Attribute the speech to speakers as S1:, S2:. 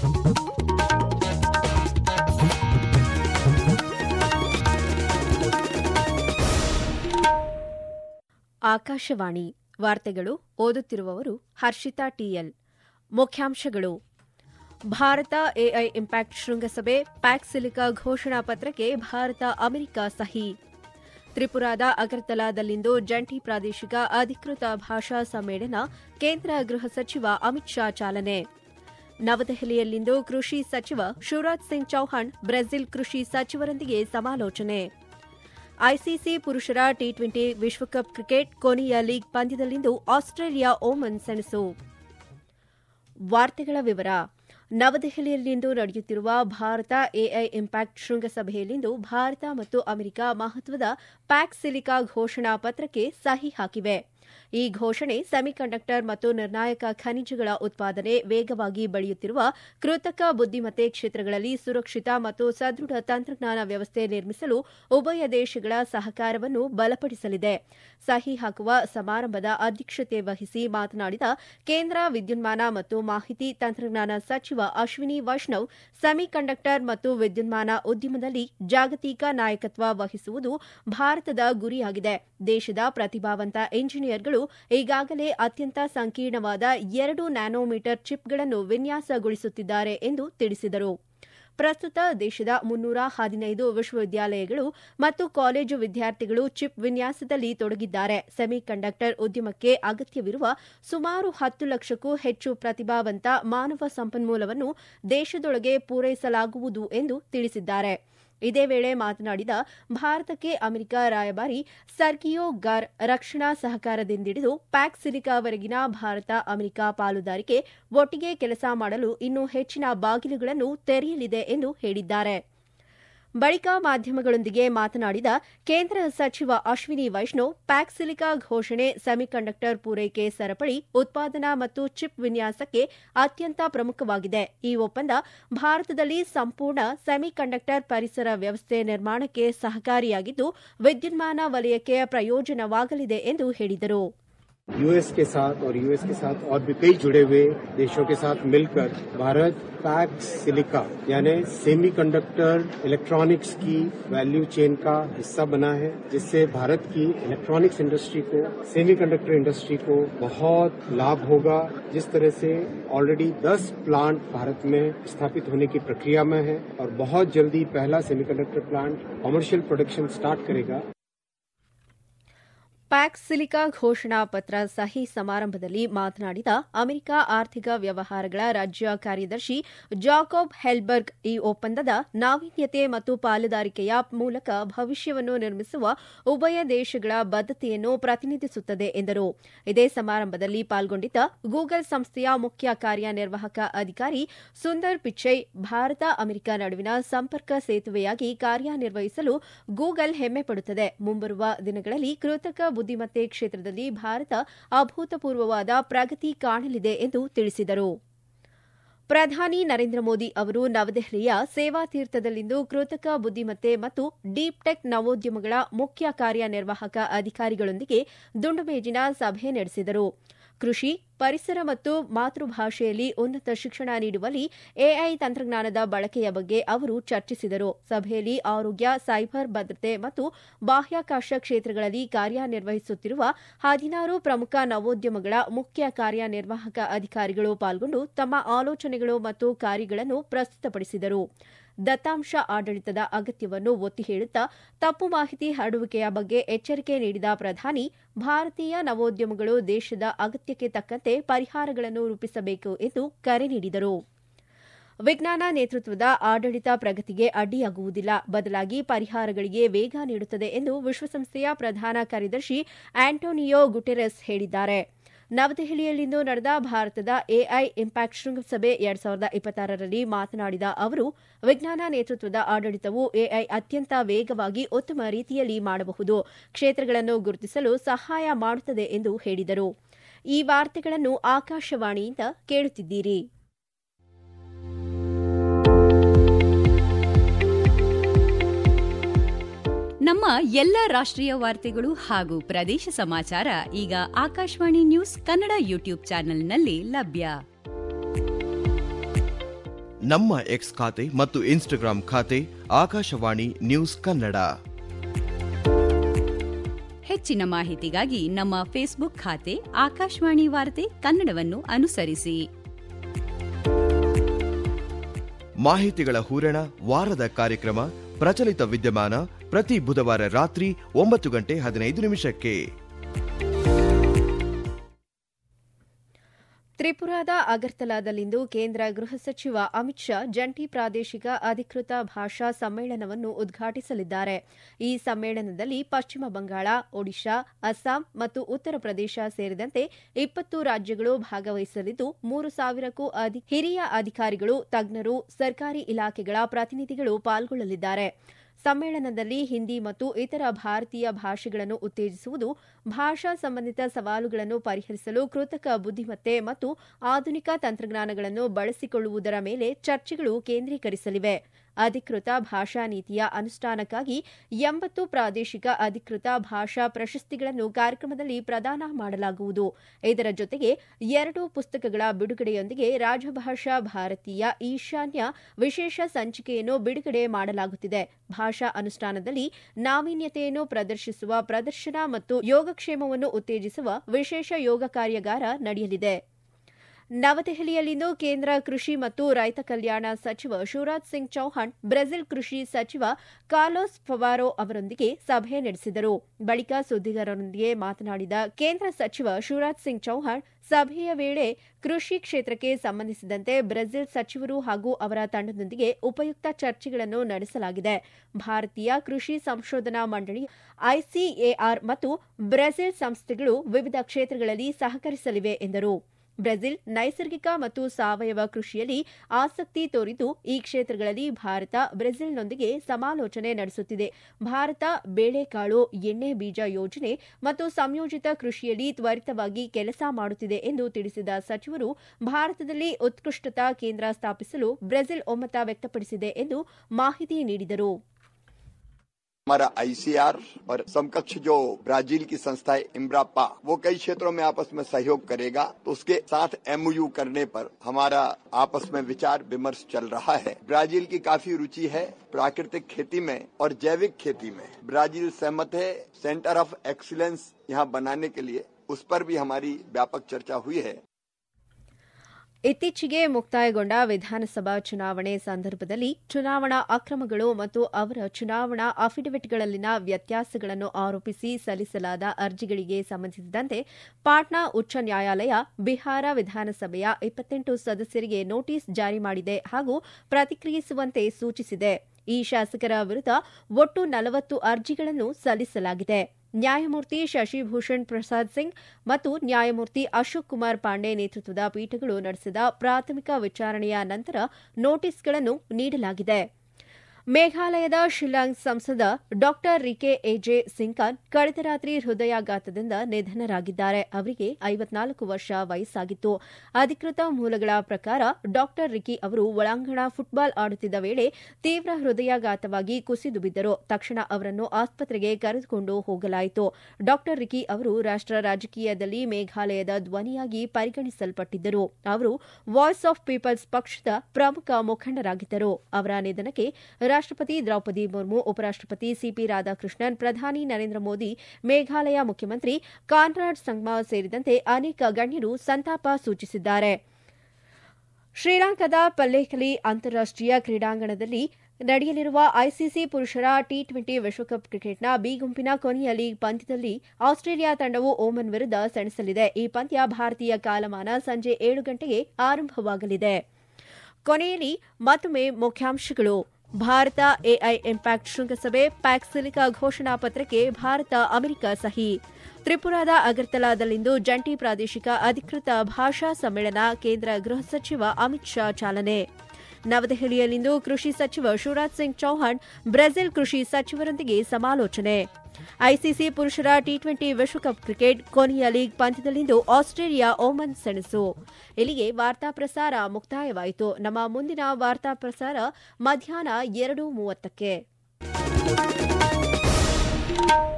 S1: ಆಕಾಶವಾಣಿ ವಾರ್ತೆಗಳು ಓದುತ್ತಿರುವವರು ಹರ್ಷಿತಾ ಟಿಎಲ್ ಮುಖ್ಯಾಂಶಗಳು ಭಾರತ ಎಐ ಇಂಪ್ಯಾಕ್ಟ್ ಶೃಂಗಸಭೆ ಪ್ಯಾಕ್ ಸಿಲಿಕಾ ಘೋಷಣಾ ಪತ್ರಕ್ಕೆ ಭಾರತ ಅಮೆರಿಕ ಸಹಿ ತ್ರಿಪುರಾದ ಅಗರ್ತಲಾದಲ್ಲಿಂದು ಜಂಟಿ ಪ್ರಾದೇಶಿಕ ಅಧಿಕೃತ ಭಾಷಾ ಸಮ್ಮೇಳನ ಕೇಂದ್ರ ಗೃಹ ಸಚಿವ ಅಮಿತ್ ಶಾ ಚಾಲನೆ ನವದೆಹಲಿಯಲ್ಲಿಂದು ಕೃಷಿ ಸಚಿವ ಶಿವರಾಜ್ ಸಿಂಗ್ ಚೌಹಾಣ್ ಬ್ರೆಜಿಲ್ ಕೃಷಿ ಸಚಿವರೊಂದಿಗೆ ಸಮಾಲೋಚನೆ ಐಸಿಸಿ ಪುರುಷರ ಟಿ ಟ್ವೆಂಟಿ ವಿಶ್ವಕಪ್ ಕ್ರಿಕೆಟ್ ಕೊನೆಯ ಲೀಗ್ ಪಂದ್ಯದಲ್ಲಿಂದು ಆಸ್ಟ್ರೇಲಿಯಾ ಓಮನ್ ಸೆಣಸು ವಾರ್ತೆಗಳ ವಿವರ ನವದೆಹಲಿಯಲ್ಲಿಂದು ನಡೆಯುತ್ತಿರುವ ಭಾರತ ಎಐ ಇಂಪ್ಯಾಕ್ಟ್ ಶೃಂಗಸಭೆಯಲ್ಲಿಂದು ಭಾರತ ಮತ್ತು ಅಮೆರಿಕ ಮಹತ್ವದ ಪ್ಯಾಕ್ ಸಿಲಿಕಾ ಘೋಷಣಾ ಪತ್ರಕ್ಕೆ ಸಹಿ ಹಾಕಿವೆ ಈ ಘೋಷಣೆ ಸೆಮಿಕಂಡಕ್ಟರ್ ಮತ್ತು ನಿರ್ಣಾಯಕ ಖನಿಜಗಳ ಉತ್ಪಾದನೆ ವೇಗವಾಗಿ ಬೆಳೆಯುತ್ತಿರುವ ಕೃತಕ ಬುದ್ದಿಮತ್ತೆ ಕ್ಷೇತ್ರಗಳಲ್ಲಿ ಸುರಕ್ಷಿತ ಮತ್ತು ಸದೃಢ ತಂತ್ರಜ್ಞಾನ ವ್ಯವಸ್ಥೆ ನಿರ್ಮಿಸಲು ಉಭಯ ದೇಶಗಳ ಸಹಕಾರವನ್ನು ಬಲಪಡಿಸಲಿದೆ ಸಹಿ ಹಾಕುವ ಸಮಾರಂಭದ ಅಧ್ಯಕ್ಷತೆ ವಹಿಸಿ ಮಾತನಾಡಿದ ಕೇಂದ್ರ ವಿದ್ಯುನ್ಮಾನ ಮತ್ತು ಮಾಹಿತಿ ತಂತ್ರಜ್ಞಾನ ಸಚಿವ ಅಶ್ವಿನಿ ವೈಷ್ಣವ್ ಸೆಮಿಕಂಡಕ್ಟರ್ ಮತ್ತು ವಿದ್ಯುನ್ಮಾನ ಉದ್ಯಮದಲ್ಲಿ ಜಾಗತಿಕ ನಾಯಕತ್ವ ವಹಿಸುವುದು ಭಾರತದ ಗುರಿಯಾಗಿದೆ ದೇಶದ ಪ್ರತಿಭಾವಂತ ಇಂಜಿನಿಯರ್ಗಳು ಈಗಾಗಲೇ ಅತ್ಯಂತ ಸಂಕೀರ್ಣವಾದ ಎರಡು ನ್ಯಾನೋಮೀಟರ್ ಚಿಪ್ಗಳನ್ನು ವಿನ್ಯಾಸಗೊಳಿಸುತ್ತಿದ್ದಾರೆ ಎಂದು ತಿಳಿಸಿದರು ಪ್ರಸ್ತುತ ದೇಶದ ಮುನ್ನೂರ ಹದಿನೈದು ವಿಶ್ವವಿದ್ಯಾಲಯಗಳು ಮತ್ತು ಕಾಲೇಜು ವಿದ್ಯಾರ್ಥಿಗಳು ಚಿಪ್ ವಿನ್ಯಾಸದಲ್ಲಿ ತೊಡಗಿದ್ದಾರೆ ಸೆಮಿಕಂಡಕ್ಟರ್ ಉದ್ಯಮಕ್ಕೆ ಅಗತ್ಯವಿರುವ ಸುಮಾರು ಹತ್ತು ಲಕ್ಷಕ್ಕೂ ಹೆಚ್ಚು ಪ್ರತಿಭಾವಂತ ಮಾನವ ಸಂಪನ್ಮೂಲವನ್ನು ದೇಶದೊಳಗೆ ಪೂರೈಸಲಾಗುವುದು ಎಂದು ತಿಳಿಸಿದ್ದಾರೆ ಇದೇ ವೇಳೆ ಮಾತನಾಡಿದ ಭಾರತಕ್ಕೆ ಅಮೆರಿಕ ರಾಯಭಾರಿ ಸರ್ಗಿಯೋ ಗರ್ ರಕ್ಷಣಾ ಸಹಕಾರದಿಂದಿಡಿದು ಪ್ಯಾಕ್ ಸಿಲಿಕಾವರೆಗಿನ ಭಾರತ ಅಮೆರಿಕ ಪಾಲುದಾರಿಕೆ ಒಟ್ಟಿಗೆ ಕೆಲಸ ಮಾಡಲು ಇನ್ನೂ ಹೆಚ್ಚಿನ ಬಾಗಿಲುಗಳನ್ನು ತೆರೆಯಲಿದೆ ಎಂದು ಹೇಳಿದ್ದಾರೆ ಬಳಿಕ ಮಾಧ್ಯಮಗಳೊಂದಿಗೆ ಮಾತನಾಡಿದ ಕೇಂದ್ರ ಸಚಿವ ಅಶ್ವಿನಿ ವೈಷ್ಣವ್ ಪ್ಯಾಕ್ ಸಿಲಿಕಾ ಘೋಷಣೆ ಸೆಮಿಕಂಡಕ್ಟರ್ ಪೂರೈಕೆ ಸರಪಳಿ ಉತ್ಪಾದನಾ ಮತ್ತು ಚಿಪ್ ವಿನ್ಯಾಸಕ್ಕೆ ಅತ್ಯಂತ ಪ್ರಮುಖವಾಗಿದೆ ಈ ಒಪ್ಪಂದ ಭಾರತದಲ್ಲಿ ಸಂಪೂರ್ಣ ಸೆಮಿಕಂಡಕ್ಟರ್ ಪರಿಸರ ವ್ಯವಸ್ಥೆ ನಿರ್ಮಾಣಕ್ಕೆ ಸಹಕಾರಿಯಾಗಿದ್ದು ವಿದ್ಯುನ್ಮಾನ ವಲಯಕ್ಕೆ ಪ್ರಯೋಜನವಾಗಲಿದೆ ಎಂದು ಹೇಳಿದರು
S2: यूएस के साथ और यूएस के साथ और भी कई जुड़े हुए देशों के साथ मिलकर भारत पैक सिलिका यानी सेमीकंडक्टर इलेक्ट्रॉनिक्स की वैल्यू चेन का हिस्सा बना है जिससे भारत की इलेक्ट्रॉनिक्स इंडस्ट्री को सेमीकंडक्टर इंडस्ट्री को बहुत लाभ होगा जिस तरह से ऑलरेडी 10 प्लांट भारत में स्थापित होने की प्रक्रिया में है और बहुत जल्दी पहला semiconductor plant commercial production start करेगा
S1: ಪ್ಯಾಕ್ ಸಿಲಿಕಾ ಘೋಷಣಾ ಪತ್ರ ಸಹಿ ಸಮಾರಂಭದಲ್ಲಿ ಮಾತನಾಡಿದ ಅಮೆರಿಕ ಆರ್ಥಿಕ ವ್ಯವಹಾರಗಳ ರಾಜ್ಯ ಕಾರ್ಯದರ್ಶಿ ಜಾಕೋಬ್ ಹೆಲ್ಬರ್ಗ್ ಈ ಒಪ್ಪಂದದ ನಾವೀನ್ಯತೆ ಮತ್ತು ಪಾಲುದಾರಿಕೆಯ ಮೂಲಕ ಭವಿಷ್ಯವನ್ನು ನಿರ್ಮಿಸುವ ಉಭಯ ದೇಶಗಳ ಬದ್ಧತೆಯನ್ನು ಪ್ರತಿನಿಧಿಸುತ್ತದೆ ಎಂದರು ಇದೇ ಸಮಾರಂಭದಲ್ಲಿ ಪಾಲ್ಗೊಂಡಿದ್ದ ಗೂಗಲ್ ಸಂಸ್ಥೆಯ ಮುಖ್ಯ ಕಾರ್ಯನಿರ್ವಾಹಕ ಅಧಿಕಾರಿ ಸುಂದರ್ ಪಿಚ್ಚೈ ಭಾರತ ಅಮೆರಿಕ ನಡುವಿನ ಸಂಪರ್ಕ ಸೇತುವೆಯಾಗಿ ಕಾರ್ಯನಿರ್ವಹಿಸಲು ಗೂಗಲ್ ಹೆಮ್ಮೆ ಪಡುತ್ತದೆ ಮುಂಬರುವ ದಿನಗಳಲ್ಲಿ ಕೃತಕ ಬುದ್ದಿಮತ್ತೆ ಕ್ಷೇತ್ರದಲ್ಲಿ ಭಾರತ ಅಭೂತಪೂರ್ವವಾದ ಪ್ರಗತಿ ಕಾಣಲಿದೆ ಎಂದು ತಿಳಿಸಿದರು ಪ್ರಧಾನಿ ನರೇಂದ್ರ ಮೋದಿ ಅವರು ನವದೆಹಲಿಯ ಸೇವಾತೀರ್ಥದಲ್ಲಿಂದು ಕೃತಕ ಬುದ್ದಿಮತ್ತೆ ಮತ್ತು ಡೀಪ್ ಟೆಕ್ ನವೋದ್ಯಮಗಳ ಮುಖ್ಯ ಕಾರ್ಯನಿರ್ವಾಹಕ ಅಧಿಕಾರಿಗಳೊಂದಿಗೆ ದುಂಡುಮೇಜಿನ ಸಭೆ ನಡೆಸಿದರು ಕೃಷಿ ಪರಿಸರ ಮತ್ತು ಮಾತೃಭಾಷೆಯಲ್ಲಿ ಉನ್ನತ ಶಿಕ್ಷಣ ನೀಡುವಲ್ಲಿ ಎಐ ತಂತ್ರಜ್ಞಾನದ ಬಳಕೆಯ ಬಗ್ಗೆ ಅವರು ಚರ್ಚಿಸಿದರು ಸಭೆಯಲ್ಲಿ ಆರೋಗ್ಯ ಸೈಬರ್ ಭದ್ರತೆ ಮತ್ತು ಬಾಹ್ಯಾಕಾಶ ಕ್ಷೇತ್ರಗಳಲ್ಲಿ ಕಾರ್ಯನಿರ್ವಹಿಸುತ್ತಿರುವ ಹದಿನಾರು ಪ್ರಮುಖ ನವೋದ್ಯಮಗಳ ಮುಖ್ಯ ಕಾರ್ಯನಿರ್ವಾಹಕ ಅಧಿಕಾರಿಗಳು ಪಾಲ್ಗೊಂಡು ತಮ್ಮ ಆಲೋಚನೆಗಳು ಮತ್ತು ಕಾರ್ಯಗಳನ್ನು ಪ್ರಸ್ತುತಪಡಿಸಿದರು ದತ್ತಾಂಶ ಆಡಳಿತದ ಅಗತ್ಯವನ್ನು ಒತ್ತಿ ಹೇಳುತ್ತಾ ತಪ್ಪು ಮಾಹಿತಿ ಹರಡುವಿಕೆಯ ಬಗ್ಗೆ ಎಚ್ಚರಿಕೆ ನೀಡಿದ ಪ್ರಧಾನಿ ಭಾರತೀಯ ನವೋದ್ಯಮಗಳು ದೇಶದ ಅಗತ್ಯಕ್ಕೆ ತಕ್ಕಂತೆ ಪರಿಹಾರಗಳನ್ನು ರೂಪಿಸಬೇಕು ಎಂದು ಕರೆ ನೀಡಿದರು ವಿಜ್ಞಾನ ನೇತೃತ್ವದ ಆಡಳಿತ ಪ್ರಗತಿಗೆ ಅಡ್ಡಿಯಾಗುವುದಿಲ್ಲ ಬದಲಾಗಿ ಪರಿಹಾರಗಳಿಗೆ ವೇಗ ನೀಡುತ್ತದೆ ಎಂದು ವಿಶ್ವಸಂಸ್ಥೆಯ ಪ್ರಧಾನ ಕಾರ್ಯದರ್ಶಿ ಆಂಟೋನಿಯೋ ಗುಟೆರೆಸ್ ಹೇಳಿದ್ದಾರೆ ನವದೆಹಲಿಯಲ್ಲಿಂದು ನಡೆದ ಭಾರತದ ಎಐ ಇಂಪ್ಯಾಕ್ಟ್ ಶೃಂಗಸಭೆ ಎರಡ್ ಸಾವಿರದ ಇಪ್ಪತ್ತಾರರಲ್ಲಿ ಮಾತನಾಡಿದ ಅವರು ವಿಜ್ಞಾನ ನೇತೃತ್ವದ ಆಡಳಿತವು ಎಐ ಅತ್ಯಂತ ವೇಗವಾಗಿ ಉತ್ತಮ ರೀತಿಯಲ್ಲಿ ಮಾಡಬಹುದು ಕ್ಷೇತ್ರಗಳನ್ನು ಗುರುತಿಸಲು ಸಹಾಯ ಮಾಡುತ್ತದೆ ಎಂದು ಹೇಳಿದರು ಈ ವಾರ್ತೆಗಳನ್ನು ಆಕಾಶವಾಣಿಯಿಂದ ಕೇಳುತ್ತಿದ್ದೀರಿ
S3: ನಮ್ಮ ಎಲ್ಲ ರಾಷ್ಟ್ರೀಯ ವಾರ್ತೆಗಳು ಹಾಗೂ ಪ್ರದೇಶ ಸಮಾಚಾರ ಈಗ ಆಕಾಶವಾಣಿ ನ್ಯೂಸ್ ಕನ್ನಡ ಯೂಟ್ಯೂಬ್ ಚಾನೆಲ್ನಲ್ಲಿ ಲಭ್ಯ
S4: ನಮ್ಮ ಎಕ್ಸ್ ಖಾತೆ ಮತ್ತು ಇನ್ಸ್ಟಾಗ್ರಾಂ ಖಾತೆ ಆಕಾಶವಾಣಿ ನ್ಯೂಸ್ ಕನ್ನಡ
S3: ಹೆಚ್ಚಿನ ಮಾಹಿತಿಗಾಗಿ ನಮ್ಮ ಫೇಸ್ಬುಕ್ ಖಾತೆ ಆಕಾಶವಾಣಿ ವಾರ್ತೆ ಕನ್ನಡವನ್ನು ಅನುಸರಿಸಿ
S4: ಮಾಹಿತಿಗಳ ಹೂರಣ ವಾರದ ಕಾರ್ಯಕ್ರಮ ಪ್ರಚಲಿತ ವಿದ್ಯಮಾನ ಪ್ರತಿ ಬುಧವಾರ ರಾತ್ರಿ ಒಂಬತ್ತು ಗಂಟೆ ಹದಿನೈದು ನಿಮಿಷಕ್ಕೆ
S1: ತ್ರಿಪುರಾದ ಅಗರ್ತಲಾದಲ್ಲಿಂದು ಕೇಂದ್ರ ಗೃಹ ಸಚಿವ ಅಮಿತ್ ಶಾ ಜಂಟಿ ಪ್ರಾದೇಶಿಕ ಅಧಿಕೃತ ಭಾಷಾ ಸಮ್ಮೇಳನವನ್ನು ಉದ್ಘಾಟಿಸಲಿದ್ದಾರೆ ಈ ಸಮ್ಮೇಳನದಲ್ಲಿ ಪಶ್ಚಿಮ ಬಂಗಾಳ ಒಡಿಶಾ ಅಸ್ಸಾಂ ಮತ್ತು ಉತ್ತರ ಪ್ರದೇಶ ಸೇರಿದಂತೆ ಇಪ್ಪತ್ತು ರಾಜ್ಯಗಳು ಭಾಗವಹಿಸಲಿದ್ದು ಮೂರು ಸಾವಿರಕ್ಕೂ ಅಧಿಕ ಹಿರಿಯ ಅಧಿಕಾರಿಗಳು ತಜ್ಞರು ಸರ್ಕಾರಿ ಇಲಾಖೆಗಳ ಪ್ರತಿನಿಧಿಗಳು ಪಾಲ್ಗೊಳ್ಳಲಿದ್ದಾರೆ ಸಮ್ಮೇಳನದಲ್ಲಿ ಹಿಂದಿ ಮತ್ತು ಇತರ ಭಾರತೀಯ ಭಾಷೆಗಳನ್ನು ಉತ್ತೇಜಿಸುವುದು ಭಾಷಾ ಸಂಬಂಧಿತ ಸವಾಲುಗಳನ್ನು ಪರಿಹರಿಸಲು ಕೃತಕ ಬುದ್ದಿಮತ್ತೆ ಮತ್ತು ಆಧುನಿಕ ತಂತ್ರಜ್ಞಾನಗಳನ್ನು ಬಳಸಿಕೊಳ್ಳುವುದರ ಮೇಲೆ ಚರ್ಚೆಗಳು ಕೇಂದ್ರೀಕರಿಸಲಿವೆ ಅಧಿಕೃತ ಭಾಷಾ ನೀತಿಯ ಅನುಷ್ಠಾನಕ್ಕಾಗಿ ಎಂಬತ್ತು ಪ್ರಾದೇಶಿಕ ಅಧಿಕೃತ ಭಾಷಾ ಪ್ರಶಸ್ತಿಗಳನ್ನು ಕಾರ್ಯಕ್ರಮದಲ್ಲಿ ಪ್ರದಾನ ಮಾಡಲಾಗುವುದು ಇದರ ಜೊತೆಗೆ ಎರಡು ಪುಸ್ತಕಗಳ ಬಿಡುಗಡೆಯೊಂದಿಗೆ ರಾಜಭಾಷಾ ಭಾರತೀಯ ಈಶಾನ್ಯ ವಿಶೇಷ ಸಂಚಿಕೆಯನ್ನು ಬಿಡುಗಡೆ ಮಾಡಲಾಗುತ್ತಿದೆ ಭಾಷಾ ಅನುಷ್ಠಾನದಲ್ಲಿ ನಾವೀನ್ಯತೆಯನ್ನು ಪ್ರದರ್ಶಿಸುವ ಪ್ರದರ್ಶನ ಮತ್ತು ಯೋಗಕ್ಷೇಮವನ್ನು ಉತ್ತೇಜಿಸುವ ವಿಶೇಷ ಯೋಗ ಕಾರ್ಯಾಗಾರ ನಡೆಯಲಿದೆ ನವದೆಹಲಿಯಲ್ಲಿಂದು ಕೇಂದ್ರ ಕೃಷಿ ಮತ್ತು ರೈತ ಕಲ್ಯಾಣ ಸಚಿವ ಶಿವರಾಜ್ ಸಿಂಗ್ ಚೌಹಾಣ್ ಬ್ರೆಜಿಲ್ ಕೃಷಿ ಸಚಿವ ಕಾರ್ಲೋಸ್ ಫವಾರೋ ಅವರೊಂದಿಗೆ ಸಭೆ ನಡೆಸಿದರು ಬಳಿಕ ಸುದ್ದಿಗಾರರೊಂದಿಗೆ ಮಾತನಾಡಿದ ಕೇಂದ್ರ ಸಚಿವ ಶಿವರಾಜ್ ಸಿಂಗ್ ಚೌಹಾಣ್ ಸಭೆಯ ವೇಳೆ ಕೃಷಿ ಕ್ಷೇತ್ರಕ್ಕೆ ಸಂಬಂಧಿಸಿದಂತೆ ಬ್ರೆಜಿಲ್ ಸಚಿವರು ಹಾಗೂ ಅವರ ತಂಡದೊಂದಿಗೆ ಉಪಯುಕ್ತ ಚರ್ಚೆಗಳನ್ನು ನಡೆಸಲಾಗಿದೆ ಭಾರತೀಯ ಕೃಷಿ ಸಂಶೋಧನಾ ಮಂಡಳಿ ಐಸಿಎಆರ್ ಮತ್ತು ಬ್ರೆಜಿಲ್ ಸಂಸ್ಥೆಗಳು ವಿವಿಧ ಕ್ಷೇತ್ರಗಳಲ್ಲಿ ಸಹಕರಿಸಲಿವೆ ಎಂದರು ಬ್ರೆಜಿಲ್ ನೈಸರ್ಗಿಕ ಮತ್ತು ಸಾವಯವ ಕೃಷಿಯಲ್ಲಿ ಆಸಕ್ತಿ ತೋರಿದ್ದು ಈ ಕ್ಷೇತ್ರಗಳಲ್ಲಿ ಭಾರತ ಬ್ರೆಜಿಲ್ನೊಂದಿಗೆ ಸಮಾಲೋಚನೆ ನಡೆಸುತ್ತಿದೆ ಭಾರತ ಬೇಳೆಕಾಳು ಎಣ್ಣೆ ಬೀಜ ಯೋಜನೆ ಮತ್ತು ಸಂಯೋಜಿತ ಕೃಷಿಯಲ್ಲಿ ತ್ವರಿತವಾಗಿ ಕೆಲಸ ಮಾಡುತ್ತಿದೆ ಎಂದು ತಿಳಿಸಿದ ಸಚಿವರು ಭಾರತದಲ್ಲಿ ಉತ್ಕೃಷ್ಟತಾ ಕೇಂದ್ರ ಸ್ಥಾಪಿಸಲು ಬ್ರೆಜಿಲ್ ಒಮ್ಮತ ವ್ಯಕ್ತಪಡಿಸಿದೆ ಎಂದು ಮಾಹಿತಿ ನೀಡಿದರು
S5: हमारा आईसीआर और समकक्ष जो ब्राजील की संस्था है इम्ब्रापा वो कई क्षेत्रों में आपस में सहयोग करेगा तो उसके साथ एमओयू करने पर हमारा आपस में विचार विमर्श चल रहा है ब्राजील की काफी रुचि है प्राकृतिक खेती में और जैविक खेती में ब्राजील सहमत है सेंटर ऑफ एक्सीलेंस यहाँ बनाने के लिए उस पर भी हमारी व्यापक चर्चा हुई है
S1: ಇತ್ತೀಚೆಗೆ ಮುಕ್ತಾಯಗೊಂಡ ವಿಧಾನಸಭಾ ಚುನಾವಣೆ ಸಂದರ್ಭದಲ್ಲಿ ಚುನಾವಣಾ ಅಕ್ರಮಗಳು ಮತ್ತು ಅವರ ಚುನಾವಣಾ ಅಫಿಡವಿಟ್ಗಳಲ್ಲಿನ ವ್ಯತ್ಯಾಸಗಳನ್ನು ಆರೋಪಿಸಿ ಸಲ್ಲಿಸಲಾದ ಅರ್ಜಿಗಳಿಗೆ ಸಂಬಂಧಿಸಿದಂತೆ ಪಾಟ್ನಾ ಉಚ್ಚ ನ್ಯಾಯಾಲಯ ಬಿಹಾರ ವಿಧಾನಸಭೆಯ ಇಪ್ಪತ್ತೆಂಟು ಸದಸ್ಯರಿಗೆ ನೋಟಿಸ್ ಜಾರಿ ಮಾಡಿದೆ ಹಾಗೂ ಪ್ರತಿಕ್ರಿಯಿಸುವಂತೆ ಸೂಚಿಸಿದೆ ಈ ಶಾಸಕರ ವಿರುದ್ಧ ಒಟ್ಟು ನಲವತ್ತು ಅರ್ಜಿಗಳನ್ನು ಸಲ್ಲಿಸಲಾಗಿದೆ ನ್ಯಾಯಮೂರ್ತಿ ಶಶಿಭೂಷಣ್ ಪ್ರಸಾದ್ ಸಿಂಗ್ ಮತ್ತು ನ್ಯಾಯಮೂರ್ತಿ ಅಶೋಕ್ ಕುಮಾರ್ ಪಾಂಡೆ ನೇತೃತ್ವದ ಪೀಠಗಳು ನಡೆಸಿದ ಪ್ರಾಥಮಿಕ ವಿಚಾರಣೆಯ ನಂತರ ನೋಟಿಸ್ಗಳನ್ನು ನೀಡಲಾಗಿದೆ ಮೇಘಾಲಯದ ಶಿಲ್ಲಾಂಗ್ ಸಂಸದ ಡಾ ರಿಕೆ ಎಜೆ ಸಿಂಕಾನ್ ಕಳೆದ ರಾತ್ರಿ ಹೃದಯಾಘಾತದಿಂದ ನಿಧನರಾಗಿದ್ದಾರೆ ಅವರಿಗೆ ಐವತ್ನಾಲ್ಕು ವರ್ಷ ವಯಸ್ಸಾಗಿತ್ತು ಅಧಿಕೃತ ಮೂಲಗಳ ಪ್ರಕಾರ ಡಾ ರಿಕಿ ಅವರು ಒಳಾಂಗಣ ಫುಟ್ಬಾಲ್ ಆಡುತ್ತಿದ್ದ ವೇಳೆ ತೀವ್ರ ಹೃದಯಾಘಾತವಾಗಿ ಕುಸಿದು ಬಿದ್ದರು ತಕ್ಷಣ ಅವರನ್ನು ಆಸ್ಪತ್ರೆಗೆ ಕರೆದುಕೊಂಡು ಹೋಗಲಾಯಿತು ಡಾ ರಿಕಿ ಅವರು ರಾಷ್ಟ ರಾಜಕೀಯದಲ್ಲಿ ಮೇಘಾಲಯದ ಧ್ವನಿಯಾಗಿ ಪರಿಗಣಿಸಲ್ಪಟ್ಟಿದ್ದರು ಅವರು ವಾಯ್ಸ್ ಆಫ್ ಪೀಪಲ್ಸ್ ಪಕ್ಷದ ಪ್ರಮುಖ ಮುಖಂಡರಾಗಿದ್ದರು ಅವರ ನಿಧನಕ್ಕೆ ರಾಷ್ಟಪತಿ ದ್ರೌಪದಿ ಮುರ್ಮು ಉಪರಾಷ್ಟಪತಿ ಸಿಪಿ ರಾಧಾಕೃಷ್ಣನ್ ಪ್ರಧಾನಿ ನರೇಂದ್ರ ಮೋದಿ ಮೇಘಾಲಯ ಮುಖ್ಯಮಂತ್ರಿ ಕಾನ್ರಾಡ್ ಸಂಗ್ಮಾ ಸೇರಿದಂತೆ ಅನೇಕ ಗಣ್ಯರು ಸಂತಾಪ ಸೂಚಿಸಿದ್ದಾರೆ ಶ್ರೀಲಂಕಾದ ಪಲ್ಲೇಕಲಿ ಅಂತಾರಾಷ್ಟೀಯ ಕ್ರೀಡಾಂಗಣದಲ್ಲಿ ನಡೆಯಲಿರುವ ಐಸಿಸಿ ಪುರುಷರ ಟಿ ಟ್ವೆಂಟಿ ವಿಶ್ವಕಪ್ ಕ್ರಿಕೆಟ್ನ ಬಿ ಗುಂಪಿನ ಕೊನೆಯ ಲೀಗ್ ಪಂದ್ಯದಲ್ಲಿ ಆಸ್ಟ್ರೇಲಿಯಾ ತಂಡವು ಓಮನ್ ವಿರುದ್ಧ ಸೆಣಸಲಿದೆ ಈ ಪಂದ್ಯ ಭಾರತೀಯ ಕಾಲಮಾನ ಸಂಜೆ ಏಳು ಗಂಟೆಗೆ ಆರಂಭವಾಗಲಿದೆ ಕೊನೆಯಲ್ಲಿ ಮತ್ತೊಮ್ಮೆ ಮುಖ್ಯಾಂಶಗಳು ಭಾರತ ಎಐ ಇಂಪ್ಯಾಕ್ಟ್ ಶೃಂಗಸಭೆ ಪ್ಯಾಕ್ ಸಿಲಿಕಾ ಘೋಷಣಾ ಪತ್ರಕ್ಕೆ ಭಾರತ ಅಮೆರಿಕ ಸಹಿ ತ್ರಿಪುರಾದ ಅಗರ್ತಲಾದಲ್ಲಿಂದು ಜಂಟಿ ಪ್ರಾದೇಶಿಕ ಅಧಿಕೃತ ಭಾಷಾ ಸಮ್ಮೇಳನ ಕೇಂದ್ರ ಗೃಹ ಸಚಿವ ಅಮಿತ್ ಶಾ ಚಾಲನೆ ನವದೆಹಲಿಯಲ್ಲಿಂದು ಕೃಷಿ ಸಚಿವ ಶಿವರಾಜ್ ಸಿಂಗ್ ಚೌಹಾಣ್ ಬ್ರೆಜಿಲ್ ಕೃಷಿ ಸಚಿವರೊಂದಿಗೆ ಸಮಾಲೋಚನೆ ಐಸಿಸಿ ಪುರುಷರ ಟಿ ಟ್ವೆಂಟಿ ವಿಶ್ವಕಪ್ ಕ್ರಿಕೆಟ್ ಕೊನೆಯ ಲೀಗ್ ಪಂದ್ಯದಲ್ಲಿಂದು ಆಸ್ಟ್ರೇಲಿಯಾ ಓಮನ್ ಸೆಣಸು ಇಲ್ಲಿಗೆ ವಾರ್ತಾ ಪ್ರಸಾರ ಮುಕ್ತಾಯವಾಯಿತು ನಮ್ಮ ಮುಂದಿನ ವಾರ್ತಾ ಪ್ರಸಾರ ಮಧ್ಯಾಹ್ನ ಎರಡು ಮೂವತ್ತಕ್ಕೆ